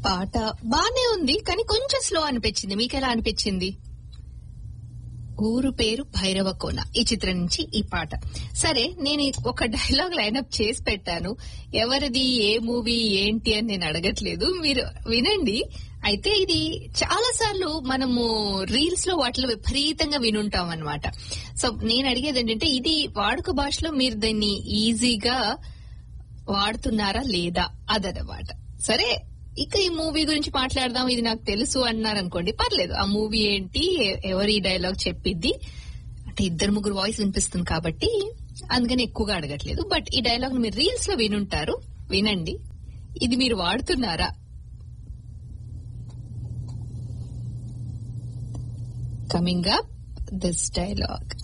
పాట బానే ఉంది కానీ కొంచెం స్లో అనిపించింది మీకు ఎలా అనిపించింది ఊరు పేరు భైరవ కోన ఈ చిత్రం నుంచి ఈ పాట సరే నేను ఈ ఒక డైలాగ్ లైనప్ చేసి పెట్టాను ఎవరిది ఏ మూవీ ఏంటి అని నేను అడగట్లేదు మీరు వినండి అయితే ఇది చాలా సార్లు మనము రీల్స్ లో వాటిలో విపరీతంగా వినుంటాం అనమాట సో నేను అడిగేది ఏంటంటే ఇది వాడుక భాషలో మీరు దీన్ని ఈజీగా వాడుతున్నారా లేదా అదనమాట సరే ఇక ఈ మూవీ గురించి మాట్లాడదాం ఇది నాకు తెలుసు అన్నారు అనుకోండి పర్లేదు ఆ మూవీ ఏంటి ఎ- ఎవరి డైలాగ్ చెప్పిద్ది అంటే ఇద్దరు ముగ్గురు వాయిస్ వినిపిస్తుంది కాబట్టి అందుకని ఎక్కువగా అడగట్లేదు బట్ ఈ డైలాగ్ మీరు రీల్స్ లో వినుంటారు వినండి ఇది మీరు వాడుతున్నారా కమింగ్ అప్ దిస్ డైలాగ్